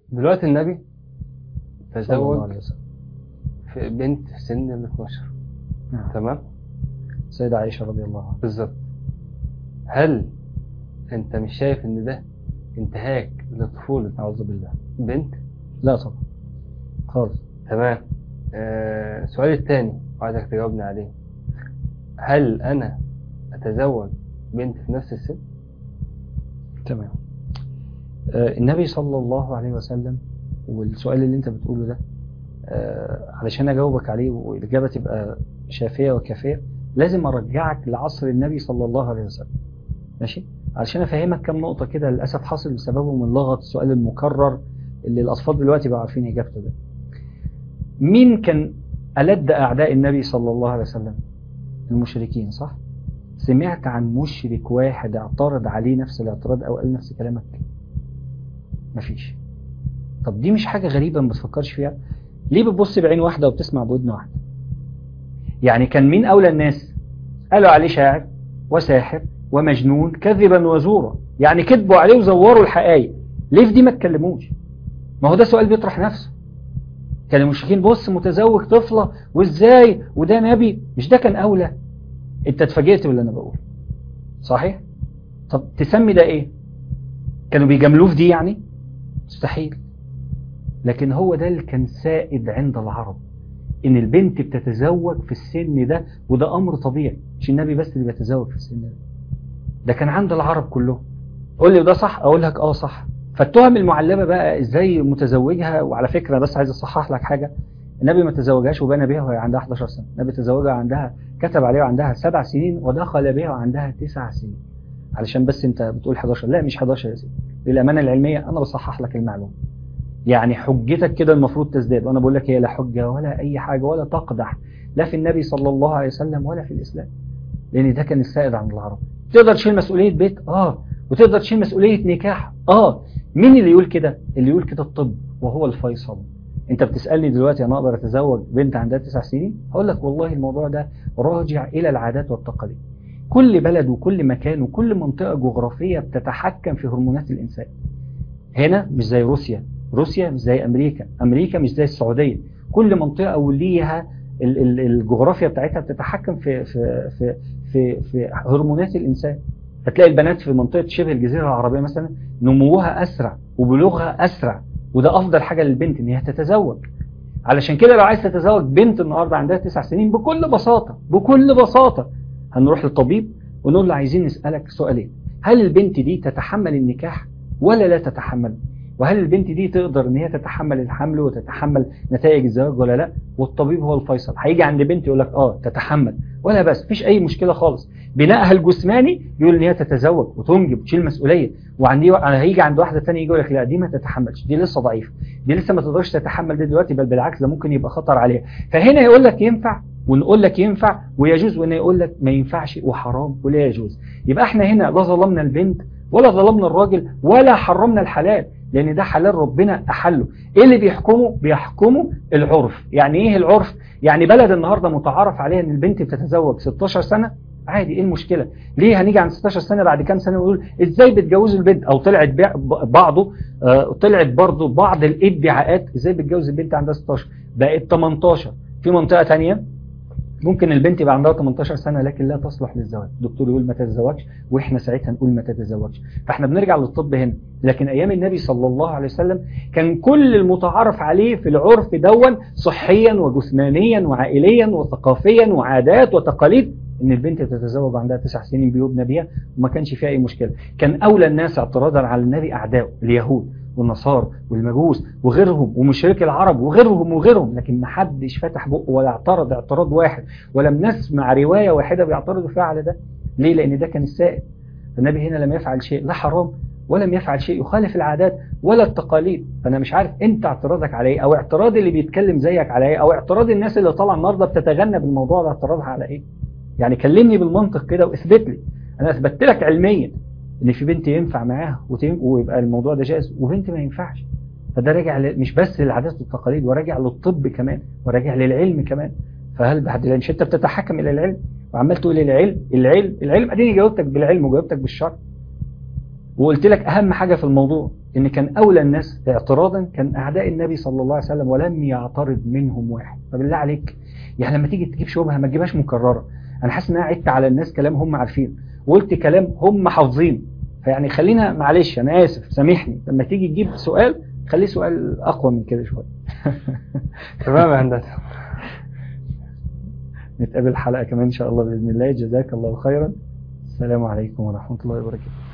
دلوقتي النبي صلى الله تزوج عليه وسلم في بنت في سن ال 12 نعم. تمام سيدة عائشة رضي الله عنها بالظبط هل انت مش شايف ان ده انتهاك لطفولة أعوذ بالله بنت لا طبعا خالص تمام آه السؤال الثاني وعايزك تجاوبني عليه هل انا اتزوج بنت في نفس السن تمام آه، النبي صلى الله عليه وسلم والسؤال اللي انت بتقوله ده آه، علشان اجاوبك عليه والاجابه تبقى شافيه وكافيه لازم ارجعك لعصر النبي صلى الله عليه وسلم ماشي علشان افهمك كم نقطه كده للاسف حصل بسببه من لغط السؤال المكرر اللي الاطفال دلوقتي بقوا عارفين اجابته ده مين كان ألد أعداء النبي صلى الله عليه وسلم المشركين صح سمعت عن مشرك واحد اعترض عليه نفس الاعتراض أو قال نفس كلامك مفيش طب دي مش حاجة غريبة ما بتفكرش فيها ليه بتبص بعين واحدة وبتسمع بودن واحدة يعني كان مين أولى الناس قالوا عليه شاعر وساحر ومجنون كذبا وزورا يعني كذبوا عليه وزوروا الحقائق ليه في دي ما اتكلموش ما هو ده سؤال بيطرح نفسه كان المشركين بص متزوج طفلة وازاي وده نبي مش ده كان أولى انت اتفاجئت باللي انا بقوله صحيح طب تسمي ده ايه كانوا بيجاملوه في دي يعني مستحيل لكن هو ده اللي كان سائد عند العرب ان البنت بتتزوج في السن ده وده امر طبيعي مش النبي بس اللي بيتزوج في السن ده ده كان عند العرب كلهم قول لي ده صح اقول لك اه صح فالتهم المعلبه بقى ازاي متزوجها وعلى فكره بس عايز اصحح لك حاجه النبي ما تزوجهاش وبنى بها وهي عندها 11 سنه النبي تزوجها عندها كتب عليها وعندها سبع سنين ودخل بها وعندها تسع سنين علشان بس انت بتقول 11 لا مش 11 يا سيدي للامانه العلميه انا بصحح لك المعلومه يعني حجتك كده المفروض تزداد وانا بقول لك هي لا حجه ولا اي حاجه ولا تقدح لا في النبي صلى الله عليه وسلم ولا في الاسلام لان ده كان السائد عند العرب تقدر تشيل مسؤوليه بيت اه وتقدر تشيل مسؤوليه نكاح اه مين اللي يقول كده اللي يقول كده الطب وهو الفيصل انت بتسالني دلوقتي انا اقدر اتزوج بنت عندها تسع سنين هقول لك والله الموضوع ده راجع الى العادات والتقاليد كل بلد وكل مكان وكل منطقه جغرافيه بتتحكم في هرمونات الانسان هنا مش زي روسيا روسيا مش زي امريكا امريكا مش زي السعوديه كل منطقه وليها ال- ال- الجغرافيا بتاعتها بتتحكم في في في في, في هرمونات الانسان هتلاقي البنات في منطقه شبه الجزيره العربيه مثلا نموها اسرع وبلوغها اسرع وده افضل حاجه للبنت ان هي تتزوج علشان كده لو عايز تتزوج بنت النهارده عندها تسع سنين بكل بساطه بكل بساطه هنروح للطبيب ونقول له عايزين نسالك سؤالين هل البنت دي تتحمل النكاح ولا لا تتحمل وهل البنت دي تقدر ان هي تتحمل الحمل وتتحمل نتائج الزواج ولا لا والطبيب هو الفيصل هيجي عند بنت يقول لك اه تتحمل ولا بس مفيش اي مشكله خالص بنائها الجسماني يقول ان هي تتزوج وتنجب وتشيل مسؤوليه وعندي هيجي عند واحده ثانيه يجي يقول لك لا دي ما تتحملش دي لسه ضعيفه دي لسه ما تقدرش تتحمل دي دلوقتي بل بالعكس ده ممكن يبقى خطر عليها فهنا يقول لك ينفع ونقول لك ينفع ويجوز وهنا يقول لك ما ينفعش وحرام ولا يجوز يبقى احنا هنا لا ظلمنا البنت ولا ظلمنا الراجل ولا حرمنا الحلال لان ده حلال ربنا احله ايه اللي بيحكمه بيحكمه العرف يعني ايه العرف يعني بلد النهارده متعارف عليها ان البنت بتتزوج 16 سنه عادي ايه المشكله ليه هنيجي عند 16 سنه بعد كام سنه ونقول ازاي بتجوزوا البنت او طلعت بع- بعضه آه طلعت برضه بعض الادعاءات ازاي بتجوز البنت عندها 16 بقت 18 في منطقه ثانيه ممكن البنت يبقى عندها 18 سنه لكن لا تصلح للزواج الدكتور يقول ما تتزوجش واحنا ساعتها نقول ما تتزوجش فاحنا بنرجع للطب هنا لكن ايام النبي صلى الله عليه وسلم كان كل المتعارف عليه في العرف دون صحيا وجسمانيا وعائليا وثقافيا وعادات وتقاليد ان البنت تتزوج عندها تسع سنين بيبنى بيها وما كانش فيها اي مشكله كان اولى الناس اعتراضا على النبي اعدائه اليهود والنصارى والمجوس وغيرهم ومشركي العرب وغيرهم وغيرهم لكن ما حدش فتح بقه ولا اعترض اعتراض واحد ولم نسمع روايه واحده بيعترضوا فيها على ده ليه لان ده كان السائد النبي هنا لم يفعل شيء لا حرام ولم يفعل شيء يخالف العادات ولا التقاليد فانا مش عارف انت اعتراضك على ايه او اعتراض اللي بيتكلم زيك على ايه او اعتراض الناس اللي طالعه النهارده بتتغنى بالموضوع ده اعتراضها على ايه يعني كلمني بالمنطق كده واثبت لي انا اثبتت لك علميا ان في بنت ينفع معاها وتم- ويبقى الموضوع ده جائز وبنت ما ينفعش فده راجع ل- مش بس للعادات والتقاليد وراجع للطب كمان وراجع للعلم كمان فهل بعد مش انت بتتحكم الى العلم وعمال تقول العلم العلم العلم اديني جاوبتك بالعلم وجاوبتك بالشرع وقلت لك اهم حاجه في الموضوع ان كان اولى الناس اعتراضا كان اعداء النبي صلى الله عليه وسلم ولم يعترض منهم واحد فبالله عليك يعني لما تيجي تجيب شبهه ما تجيبهاش مكرره انا حاسس ان انا عدت على الناس كلام هم عارفين وقلت كلام هم حافظين فيعني خلينا معلش انا اسف سامحني لما تيجي تجيب سؤال خليه سؤال اقوى من كده شويه تمام يا هندسة نتقابل حلقه كمان ان شاء الله باذن الله جزاك الله خيرا السلام عليكم ورحمه الله وبركاته